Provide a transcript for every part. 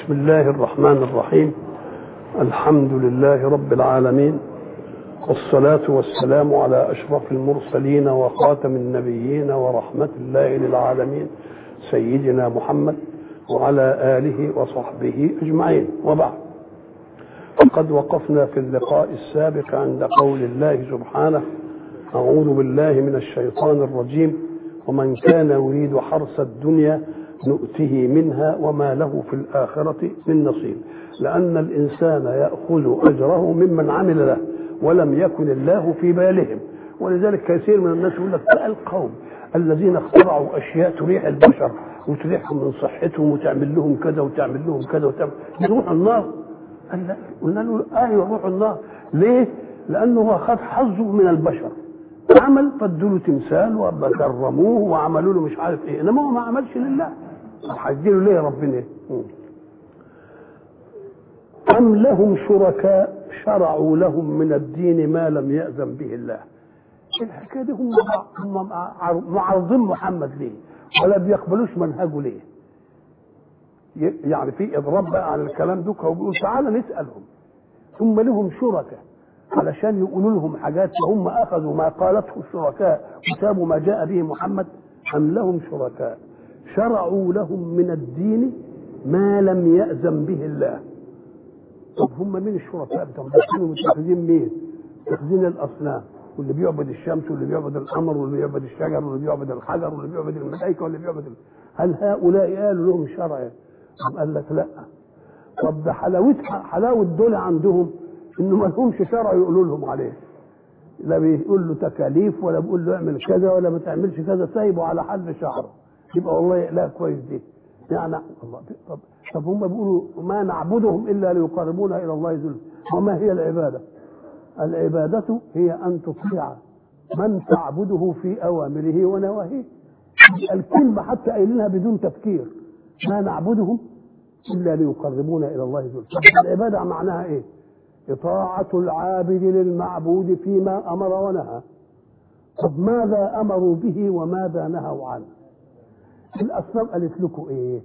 بسم الله الرحمن الرحيم الحمد لله رب العالمين والصلاة والسلام على أشرف المرسلين وخاتم النبيين ورحمة الله للعالمين سيدنا محمد وعلى آله وصحبه أجمعين وبعد فقد وقفنا في اللقاء السابق عند قول الله سبحانه أعوذ بالله من الشيطان الرجيم ومن كان يريد حرث الدنيا نؤته منها وما له في الآخرة من نصيب لأن الإنسان يأخذ أجره ممن عمل له ولم يكن الله في بالهم ولذلك كثير من الناس يقول لك بقى القوم الذين اخترعوا أشياء تريح البشر وتريحهم من صحتهم وتعمل لهم كذا وتعمل لهم كذا وتعمل يروح النار قال لا قلنا له ايوه يروح النار ليه؟ لأنه هو خد حظه من البشر عمل فادوا له تمثال وكرموه وعملوا له مش عارف ايه انما هو ما عملش لله هيديله ليه ربنا ايه؟ أم لهم شركاء شرعوا لهم من الدين ما لم يأذن به الله الحكاية دي هم هم معارضين محمد ليه ولا بيقبلوش منهجه ليه يعني في إضراب بقى على الكلام دوك هو بيقول تعالى نسألهم ثم لهم شركاء علشان يقولوا لهم حاجات وهم أخذوا ما قالته الشركاء وسابوا ما جاء به محمد أم لهم شركاء شرعوا لهم من الدين ما لم يأذن به الله طب هم مين الشركاء بتوعهم كانوا متخذين مين متخذين الاصنام واللي بيعبد الشمس واللي بيعبد القمر واللي بيعبد الشجر واللي بيعبد الحجر واللي بيعبد الملائكه واللي بيعبد ال... هل هؤلاء قالوا لهم شرع قال لك لا طب ده حلاوتها حلاوه دول عندهم انه ما لهمش شرع يقولوا لهم عليه لا بيقول له تكاليف ولا بيقول له اعمل كذا ولا ما تعملش كذا سايبه على حل شعره يبقى والله لا كويس دي يعني الله طب طب هم بيقولوا ما نعبدهم الا ليقربونا الى الله زلفى وما هي العباده؟ العباده هي ان تطيع من تعبده في اوامره ونواهيه الكلمه حتى قايلينها بدون تفكير ما نعبدهم الا ليقربونا الى الله زلفى العباده معناها ايه؟ إطاعة العابد للمعبود فيما أمر ونهى طب ماذا أمروا به وماذا نهوا عنه الأصنام قالت لكم إيه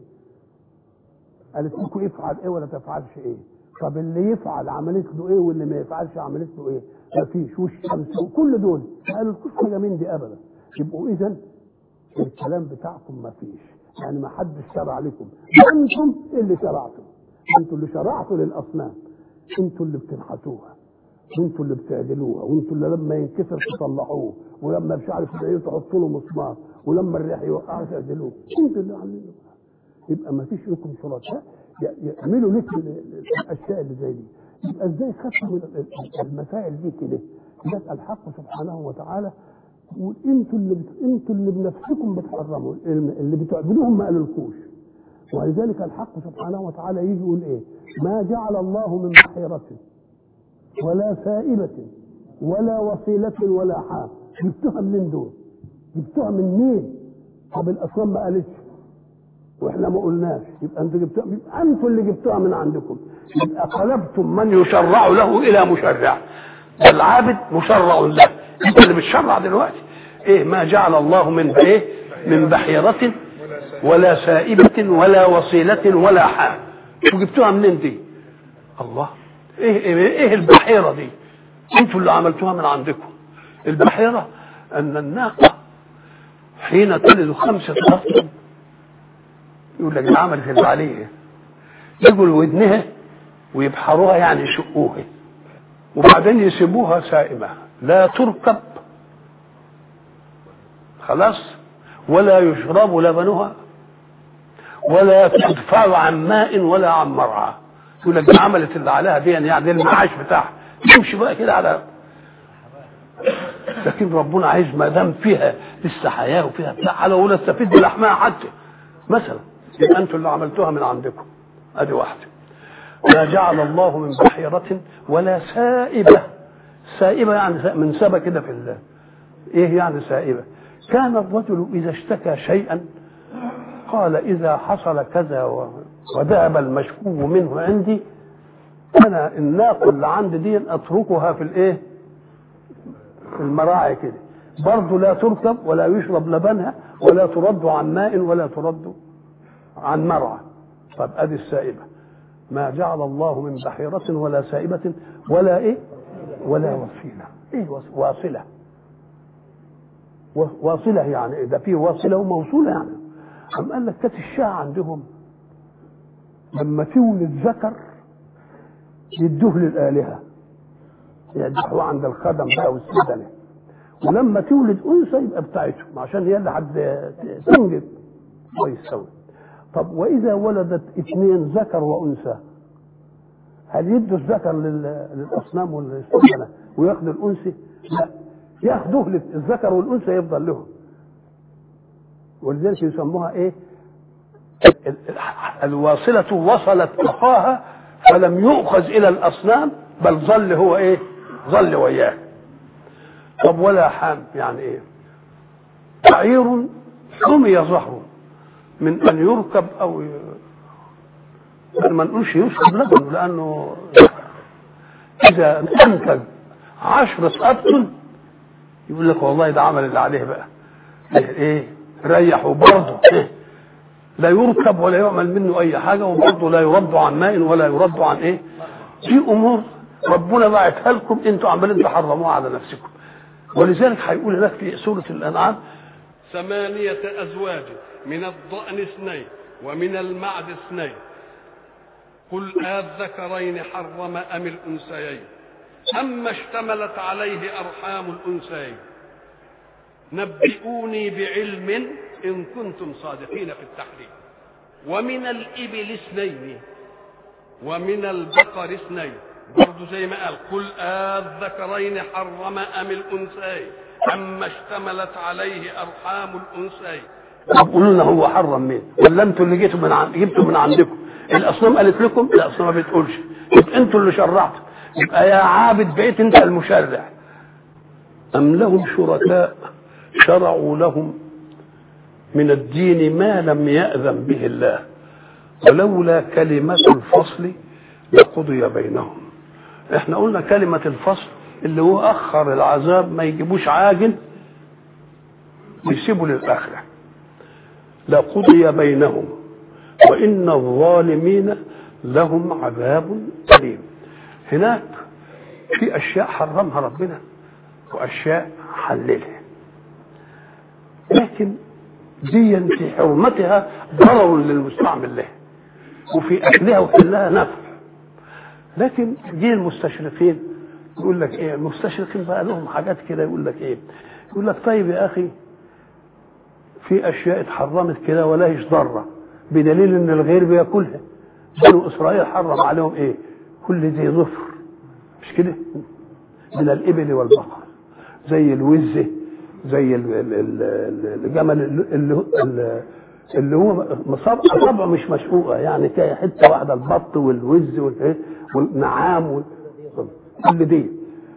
قالت لكم افعل إيه ولا تفعلش إيه طب اللي يفعل عملت له إيه واللي ما يفعلش عملت له إيه ما فيش والشمس وكل دول ما قالوا لكم حاجة من دي أبدا يبقوا إذا الكلام بتاعكم ما فيش يعني ما حدش شرع لكم أنتم اللي شرعتم أنتم اللي شرعتوا للأصنام انتوا اللي بتنحتوها وانتوا اللي بتعدلوها وانتوا اللي لما ينكسر تصلحوه ولما مش عارف ايه تحطوا له مسمار ولما الريح يوقعه تعدلوه انتوا اللي عاملين يبقى ما فيش لكم شركاء يعملوا لك الاشياء اللي زي دي يبقى ازاي خدتوا من المسائل دي كده يبقى الحق سبحانه وتعالى يقول انتوا اللي بت... انتوا اللي بنفسكم بتحرموا اللي بتعبدوهم ما قالولكوش ولذلك الحق سبحانه وتعالى يجي يقول ايه ما جعل الله من بحيرة ولا سائبة ولا وصيلة ولا حام جبتها منين دول جبتها من مين طب الاصنام ما قالتش واحنا ما قلناش يبقى انتوا جبتوها يبقى انتوا اللي جبتوها من عندكم يبقى قلبتم من يشرع له الى مشرع العابد مشرع له انت اللي بتشرع دلوقتي ايه ما جعل الله من ايه من بحيرة ولا سائبة ولا وصيلة ولا حام وجبتوها منين دي الله ايه ايه, إيه البحيرة دي انتوا اللي عملتوها من عندكم البحيرة ان الناقة حين تلد خمسة أطفال يقول لك ده عملت اللي عليه يجوا لودنها ويبحروها يعني يشقوها وبعدين يسيبوها سائمة لا تركب خلاص ولا يشرب لبنها ولا تدفع عن ماء ولا عن مرعى يقول لك دي عملت اللي عليها دي يعني المعاش بتاعها تمشي بقى كده على لكن ربنا عايز ما دام فيها لسه حياه وفيها بتاع لو نستفيد بلحمها حتى مثلا يبقى انتوا اللي عملتوها من عندكم ادي واحده ما جعل الله من بحيرة ولا سائبة سائبة يعني من سبة كده في الله ايه يعني سائبة كان الرجل اذا اشتكى شيئا قال إذا حصل كذا وذهب المشكو منه عندي أنا الناقة اللي عندي دي أتركها في الإيه؟ في المراعي كده برضه لا تركب ولا يشرب لبنها ولا ترد عن ماء ولا ترد عن مرعى طب ادي السائبه ما جعل الله من بحيرة ولا سائبة ولا إيه ولا وسيلة إيه وس- واصلة و- واصلة يعني ده فيه واصلة وموصولة يعني أم قال لك كانت الشاعة عندهم لما تولد ذكر يدوه للآلهة يذبحوه عند الخدم بقى والسدنة ولما تولد أنثى يبقى بتاعتهم عشان هي اللي حد تنجب كويس أوي طب وإذا ولدت اثنين ذكر وأنثى هل يدوا الذكر لل- للأصنام والسدنة وياخدوا الأنثى؟ لا ياخدوه لل- الذكر والأنثى يفضل لهم ولذلك يسموها إيه؟ ال- ال- الواصلة وصلت أخاها فلم يؤخذ إلى الأصنام بل ظل هو إيه؟ ظل وياه طب ولا حام يعني إيه؟ بعير حمي ظهره من أن يركب أو ي... ما نقولش يشرب لبن لأنه إذا أنتج عشرة أبطن يقول لك والله ده عمل اللي عليه بقى إيه, إيه ريح وبرضه إيه لا يركب ولا يعمل منه اي حاجه وبرضه لا يرد عن ماء ولا يرد عن ايه في امور ربنا باعتها لكم انتوا عمالين تحرموها على نفسكم ولذلك هيقول لك في سوره الانعام ثمانية أزواج من الضأن اثنين ومن المعد اثنين قل آذكرين حرم أم الأنثيين أما اشتملت عليه أرحام الأنثيين نبئوني بعلم إن كنتم صادقين في التحريم ومن الإبل اثنين ومن البقر اثنين برضه زي ما قال قل آذكرين حرم أم الأنثيين أما اشتملت عليه أرحام الأنثيين طب قولوا لنا هو حرم مين ولا انتوا اللي جيتوا من عند جبتوا من عندكم الاصنام قالت لكم الاصنام ما بتقولش يبقى انتوا اللي شرعتوا يبقى يا عابد بقيت انت المشرع ام لهم شركاء شرعوا لهم من الدين ما لم يأذن به الله ولولا كلمة الفصل لقضي بينهم احنا قلنا كلمة الفصل اللي هو أخر العذاب ما يجيبوش عاجل ويسيبوا للآخرة لقضي بينهم وإن الظالمين لهم عذاب أليم هناك في أشياء حرمها ربنا وأشياء حللها لكن دي في حرمتها ضرر للمستعمل لها وفي أكلها وحلها نفع لكن جه المستشرقين يقول لك ايه المستشرقين بقى لهم حاجات كده يقول لك ايه يقول لك طيب يا اخي في اشياء اتحرمت كده ولا هيش ضاره بدليل ان الغير بياكلها بنو اسرائيل حرم عليهم ايه كل ذي ظفر مش كده من الابل والبقر زي الوزه زي ال- ال- ال- الجمل اللي اللي, اللي هو مصاب اصابعه مش مشقوقه يعني كده حته واحده البط والوز والإيه؟ والنعام وال- كل دي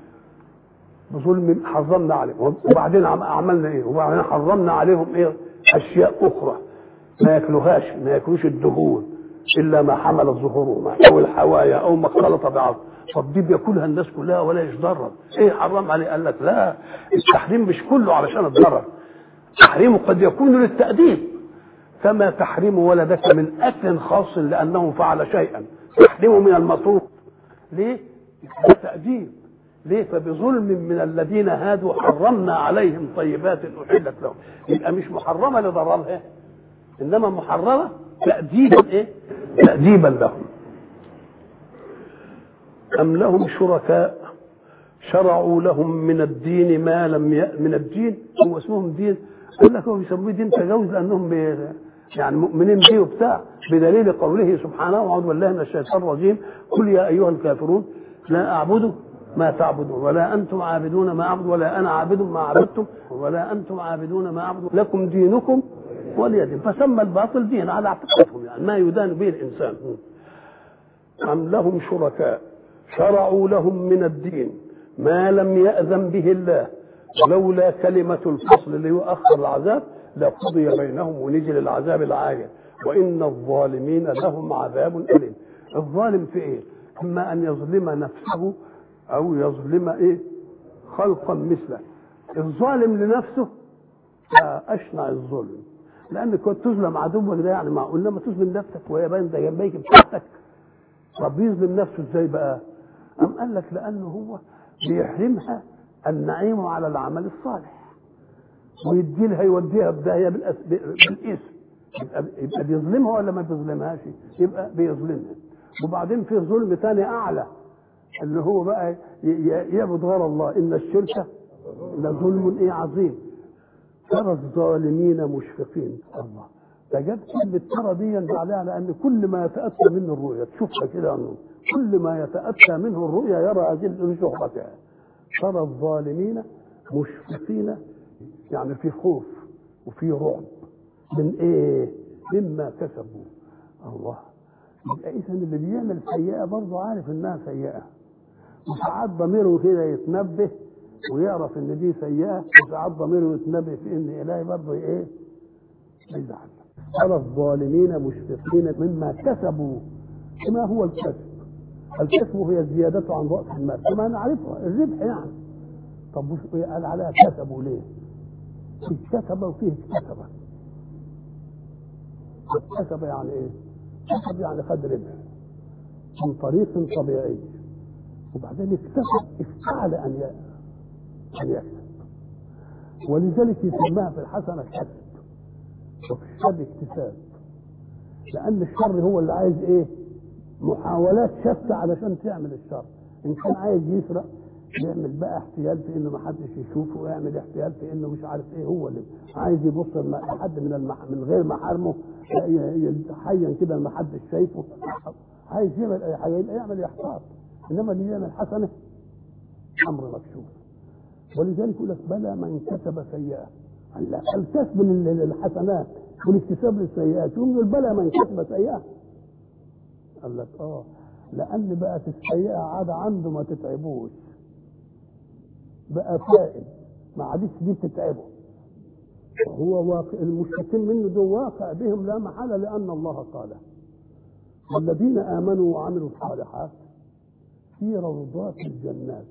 بظلم حرمنا عليهم وبعدين عم- عملنا ايه وبعدين حرمنا عليهم ايه اشياء اخرى ما ياكلوهاش ما ياكلوش الدهون الا ما حملت ظهورهما او الحوايا او ما اختلط بعض طب دي بياكلها الناس كلها ولا يتضرر ايه حرم عليه قال لك لا التحريم مش كله علشان الضرر تحريمه قد يكون للتأديب كما تحريم ولدك من اكل خاص لانه فعل شيئا تحريمه من المطروق ليه؟ ده تأديب ليه؟ فبظلم من الذين هادوا حرمنا عليهم طيبات أحلت لهم يبقى مش محرمة لضررها إنما محرمة تأديبا إيه؟ تأديبا لهم أم لهم شركاء شرعوا لهم من الدين ما لم ي... من الدين هو اسمهم دين قال لك هو بيسموه دين تجاوز لانهم بي... يعني مؤمنين به وبتاع بدليل قوله سبحانه واعوذ بالله من الشيطان الرجيم قل يا ايها الكافرون لا اعبد ما تعبدون ولا انتم عابدون ما اعبد ولا انا عابد ما عبدتم ولا انتم عابدون ما اعبد لكم دينكم ولي دين فسمى الباطل دين على اعتقادهم يعني ما يدان به الانسان أم لهم شركاء شرعوا لهم من الدين ما لم يأذن به الله ولولا كلمة الفصل ليؤخر العذاب لقضي بينهم ونزل العذاب العاجل وإن الظالمين لهم عذاب أليم الظالم في إيه؟ إما أن يظلم نفسه أو يظلم إيه؟ خلقا مثله الظالم لنفسه أشنع الظلم لأنك كنت تظلم عدوك ده يعني معقول لما تظلم نفسك وهي باين ده جنبيك بتاعتك طب يظلم نفسه ازاي بقى؟ أم قال لك لأنه هو بيحرمها النعيم على العمل الصالح ويدي لها يوديها بداية بالأس- بالاسم يبقى يبقى بيظلمها ولا ما بيظلمهاش؟ يبقى بيظلمها وبعدين في ظلم ثاني أعلى اللي هو بقى ي- ي- يعبد غير الله إن الشرك لظلم إيه عظيم ترى الظالمين مشفقين الله ده جاب كلمة ترى دي بعدها لأن كل ما يتأتى منه الرؤيا تشوفها كده عنه كل ما يتأتى منه الرؤيا يرى هذه شهرتها ترى الظالمين مشفقين يعني في خوف وفي رعب من ايه؟ مما كسبوا الله يبقى اذا اللي بيعمل سيئه برضه عارف انها سيئه وساعات ضميره كده يتنبه ويعرف ان دي سيئه وساعات ضميره يتنبه في ان الهي برضه ايه؟ يزعل ترى الظالمين مشفقين مما كسبوا ما هو الكسب؟ الكسب هي الزيادة عن رأس المال كما نعرفها الربح يعني طب وش قال عليها كسبوا ليه؟ فيه كسب وفيه اكتسب اكتسب يعني ايه؟ كسب يعني خد ربح من طريق طبيعي وبعدين اكتسب افتعل ان ي- ان يكسب ولذلك يسماها في الحسنه كسب وفي الشر اكتساب لان الشر هو اللي عايز ايه؟ محاولات شتى علشان تعمل الشر ان كان عايز يسرق يعمل بقى احتيال في انه ما حدش يشوفه ويعمل احتيال في انه مش عارف ايه هو اللي عايز يبص لما- لحد من المح... من غير محارمه ي- يتحين كده ما حدش شايفه عايز يعمل اي حاجه يبقى يعمل يحتاط انما اللي يعمل حسنه امر مكشوف ولذلك يقول لك بلى من كسب سيئه قال لا الكسب لل- للحسنات والاكتساب للسيئات يقول له بلى من كسب سيئه قال لك اه لان بقت السيئه عاده عنده ما تتعبوش بقى فائد ما عادش دي بتتعبه هو واقع المشركين منه ده واقع بهم لا محاله لان الله قاله والذين امنوا وعملوا الصالحات في روضات الجنات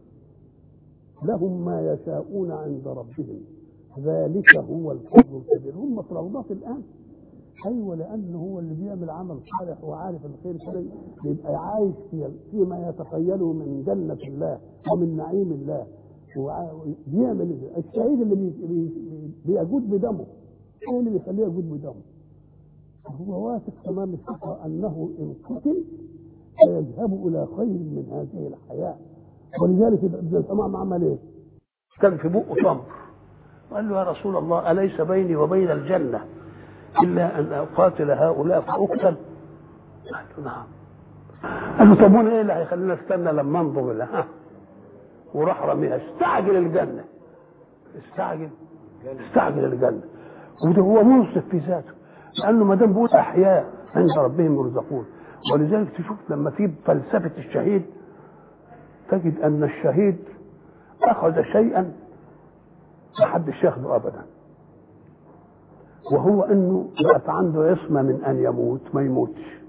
لهم ما يشاءون عند ربهم ذلك هو الفضل الكبير هم في روضات الان ايوه لانه هو اللي بيعمل عمل صالح وعارف الخير كده يبقى عايش في فيما يتخيله من جنه الله ومن نعيم الله وع- بيعمل الشهيد اللي بي- بي- بيجود بدمه ايه اللي بيخليه يجود بدمه؟ هو واثق تمام الثقه انه ان قتل سيذهب الى خير من هذه الحياه ولذلك يبقى ابن الحمام عمل ايه؟ كان في بقه تمر قال له يا رسول الله اليس بيني وبين الجنه الا ان اقاتل هؤلاء فاقتل؟ قال له نعم قال له طب وانا ايه اللي هيخلينا استنى لما انظر لها وراح رميها استعجل الجنه استعجل استعجل الجنه وده هو منصف في ذاته لانه ما دام بيقول احياء عند ربهم يرزقون ولذلك تشوف لما في فلسفه الشهيد تجد ان الشهيد اخذ شيئا ما حدش ياخده ابدا وهو انه بقت عنده عصمه من ان يموت ما يموتش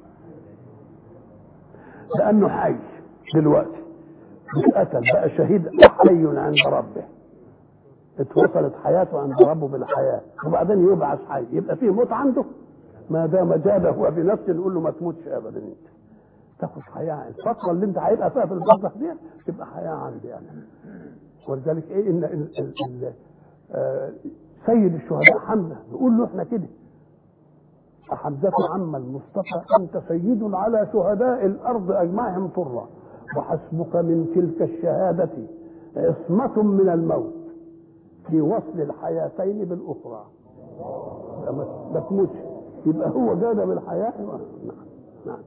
لانه حي دلوقتي اتقتل بقى شهيد حي عند ربه اتوصلت حياته عند ربه بالحياه وبعدين يبعث حي يبقى فيه موت عنده ما دام جاد هو بنفسه نقول له ما تموتش ابدا انت تاخد حياه الفتره اللي انت هيبقى فيها في البرزخ دي تبقى حياه عندي انا ولذلك ايه ان ال ال ال آه، سيد الشهداء حمزه يقول له احنا كده حمزة عم المصطفى أنت سيد على شهداء الأرض أجمعهم طرا وحسبك من تلك الشهادة عصمة من الموت في وصل الحياتين بالأخرى ما- ما تموتش يبقى هو جاد بالحياة نعم نعم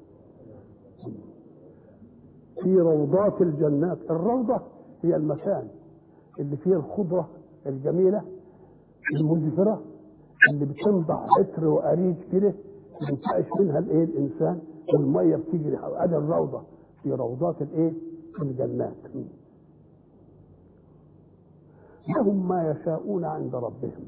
في روضات الجنات الروضة هي المكان اللي فيه الخضرة الجميلة المزفرة اللي بتنضع عطر وأريج كده ينتعش منها الايه الانسان والميه بتجري ادي الروضه في روضات الايه الجنات لهم ما يشاءون عند ربهم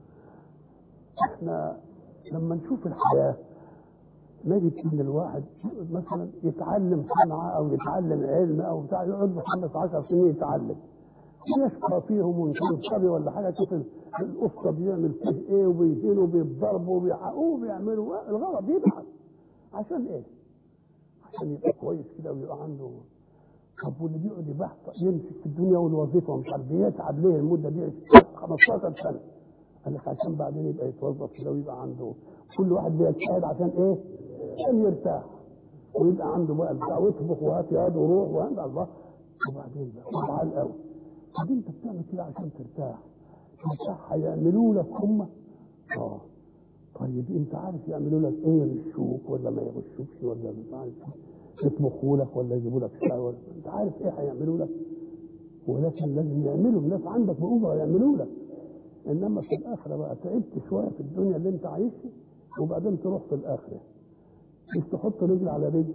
احنا لما نشوف الحياه نجد ان الواحد مثلا يتعلم صنعه او يتعلم علم او بتاع يقعد له خمس عشر سنين يتعلم يشقى فيهم وينصبي ولا حاجه تشوف القصه بيعمل فيه ايه وبيهينوا وبيتضربوا وبيحققوا وبيعملوا الغرض يبحث عشان ايه؟ عشان يبقى كويس كده ويبقى عنده طب واللي بيقعد يبحث يمسك في الدنيا والوظيفه ومش عارف بيتعب ليه المده دي 15 سنه قال لك عشان بعدين يبقى يتوظف كده ويبقى عنده كل واحد بيجتهد عشان ايه؟ عشان يرتاح ويبقى عنده بقى البتاع ويطبخ وهات يد وروح وهات الله وبعدين بقى وضعال قوي طب انت بتعمل كده عشان ترتاح ترتاح هيعملوا لك هم اه طيب انت عارف يعملوا لك ايه يغشوك ولا ما يغشوكش ولا مش عارف يطبخوا لك ولا يجيبوا لك شاي ولا انت عارف ايه هيعملوا لك ولكن لازم يعملوا الناس عندك بأجرة يعملوا لك انما في الاخره بقى تعبت شويه في الدنيا اللي انت عايشها وبعدين تروح في الاخره مش تحط رجل على رجل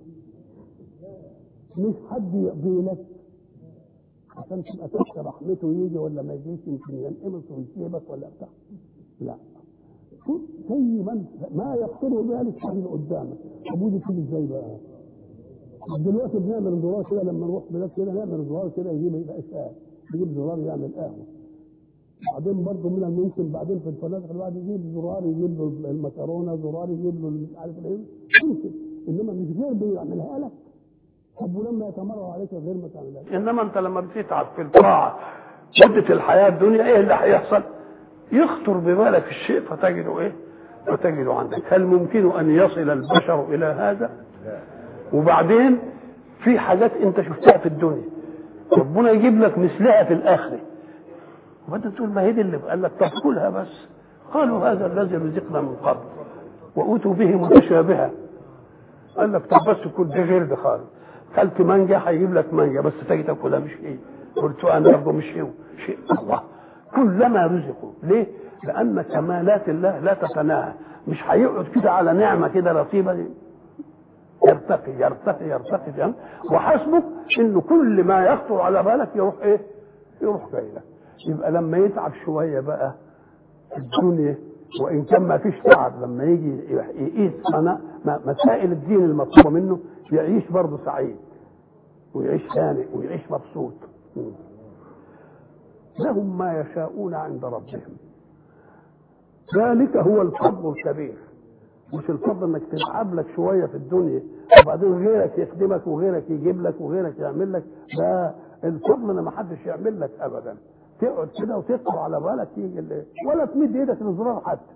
مش حد يقضي لك عشان تبقى تحت رحمته يجي ولا ما يجيش يمكن ينقمص ويسيبك ولا بتاع لا زي ما انت ما يخطر ذلك هيجي قدامك طب ودي تيجي ازاي بقى؟ دلوقتي بنعمل زرار كده لما نروح بلاد كده نعمل زرار كده يجيب يبقى شاي يجيب زرار يعمل قهوه بعدين برضه من الممكن بعدين في الفنادق الواحد يجيب زرار يجيب له المكرونه زرار يجيب له مش عارف ايه يمكن انما مش غير بيعملها لك طب ولما يتمرر عليك غير ما تعملها انما انت لما بتتعب في الطاعه مده الحياه الدنيا ايه اللي هيحصل؟ يخطر ببالك الشيء فتجده ايه؟ فتجده عندك هل ممكن ان يصل البشر الى هذا؟ وبعدين في حاجات انت شفتها في الدنيا ربنا يجيب لك مثلها في الاخره وبعدين تقول ما هي دي اللي قال لك طب كلها بس قالوا هذا الذي رزقنا من قبل واتوا به متشابها قال لك طب بس كل ده غير ده خالص كلت مانجا هيجيب لك مانجا بس تجي تاكلها مش ايه برتقال برضه مش ايه شيء الله كلما رزقوا ليه؟ لان كمالات الله لا تتناهى مش هيقعد كده على نعمه كده لطيفه دي. يرتقي يرتقي يرتقي فهم وحسبك انه كل ما يخطر على بالك يروح ايه؟ يروح جاي لك يبقى لما يتعب شويه بقى في الدنيا وان كان ما فيش تعب لما يجي يقيس مسائل الدين المطلوبه منه يعيش برضه سعيد ويعيش هانئ ويعيش مبسوط لهم ما يشاءون عند ربهم ذلك هو الفضل الكبير مش الفضل انك تتعب لك شويه في الدنيا وبعدين غيرك يخدمك وغيرك يجيب لك وغيرك يعمل لك ده الفضل ان ما حدش يعمل لك ابدا تقعد كده وتقرا على بالك يجي اللي ولا تمد ايدك للزرار حتى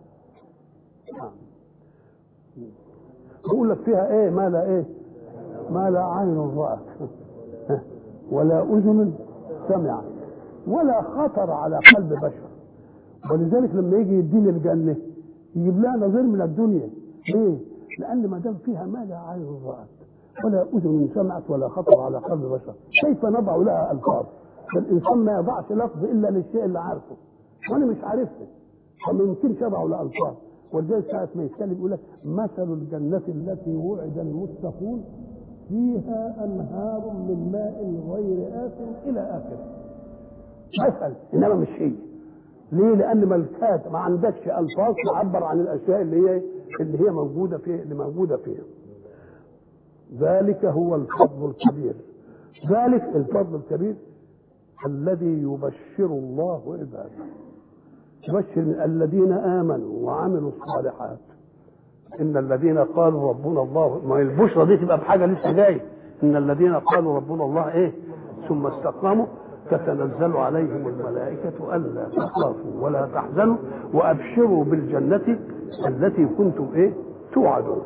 بيقول لك فيها ايه ما لا ايه ما لا عين رأت ولا اذن سمعت ولا خطر على قلب بشر ولذلك لما يجي يديني الجنه يجيب لها نظير من الدنيا ليه؟ لان ما دام فيها ما لا عين رأت ولا اذن سمعت ولا خطر على قلب بشر كيف نضع لها الفاظ؟ الانسان ما يضعش لفظ الا للشيء اللي عارفه وانا مش عارفه فما يمكنش اضعه لالفاظ ولذلك ساعة ما يتكلم يقول لك مثل الجنة التي وعد المتقون فيها أنهار من ماء غير آس إلى آخره. مثل إنما مش هي. ليه؟ لأن ملكات ما عندكش ألفاظ تعبر عن الأشياء اللي هي اللي هي موجودة فيها اللي موجودة فيها. ذلك هو الفضل الكبير. ذلك الفضل الكبير الذي يبشر الله عباده. يبشر الذين امنوا وعملوا الصالحات ان الذين قالوا ربنا الله ما البشرى دي تبقى بحاجه لسه جايه ان الذين قالوا ربنا الله ايه ثم استقاموا تتنزل عليهم الملائكة ألا تخافوا ولا تحزنوا وأبشروا بالجنة التي كنتم إيه توعدون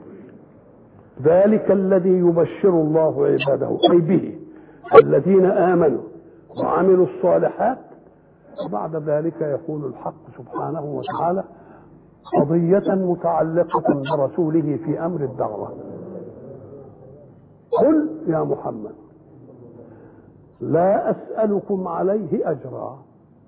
ذلك الذي يبشر الله عباده أي به الذين آمنوا وعملوا الصالحات وبعد ذلك يقول الحق سبحانه وتعالى قضية متعلقة برسوله في أمر الدعوة قل يا محمد لا أسألكم عليه أجرا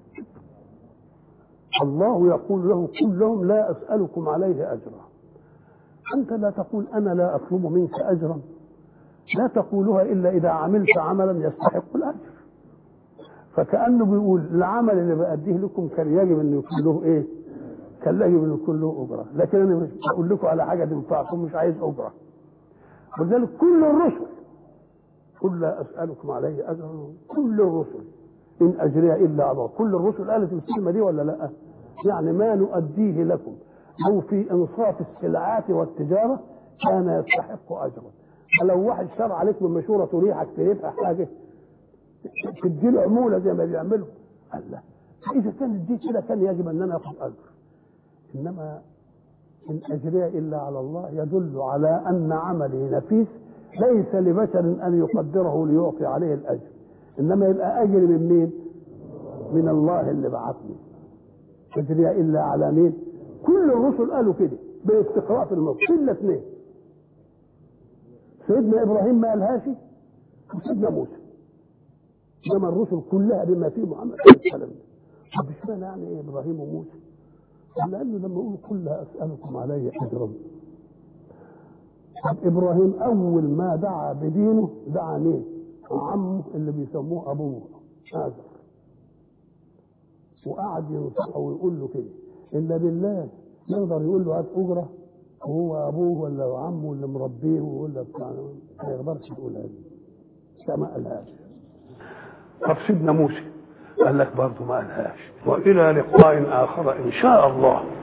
الله يقول له قل لهم لا أسألكم عليه أجرا أنت لا تقول أنا لا أطلب منك أجرا لا تقولها إلا إذا عملت عملا يستحق الأجر فكأنه بيقول العمل اللي بأديه لكم كان يجب أن يكون له إيه؟ كان يجب أن يكون له أجرة، لكن أنا مش بقول لكم على حاجة تنفعكم مش عايز أجرة. ولذلك كل الرسل قل لا أسألكم عليه أجرا كل الرسل إن أجري إلا على الله، كل الرسل قالت الكلمة دي ولا لأ؟ يعني ما نؤديه لكم أو في إنصاف السلعات والتجارة كان يستحق أجرا. لو واحد شرع عليك بمشوره تريحك تريحها حاجه تدي له عموله زي ما بيعملوا قال لا اذا كانت دي كده كان يجب ان انا اخذ اجر انما ان اجري الا على الله يدل على ان عملي نفيس ليس لبشر ان يقدره ليعطي عليه الاجر انما يبقى اجري من مين؟ من الله اللي بعثني اجري الا على مين؟ كل الرسل قالوا كده باستقراء في الموت الا اثنين سيدنا ابراهيم ما قالهاش وسيدنا موسى انما الرسل كلها بما فيه محمد صلى الله عليه وسلم طب اشمعنى يعني ايه ابراهيم وموسى؟ قال لانه لما يقول كلها اسالكم علي اجرا طب ابراهيم اول ما دعا بدينه دعا مين؟ عمه اللي بيسموه ابوه آزر وقعد ينصحه ويقول له كده الا بالله يقدر يقول له هات اجره وهو ابوه ولا عمه اللي مربيه ولا بتاع ما يقدرش يقول هذه ما قالهاش طب سيدنا موسى قال لك برضه ما قالهاش والى لقاء اخر ان شاء الله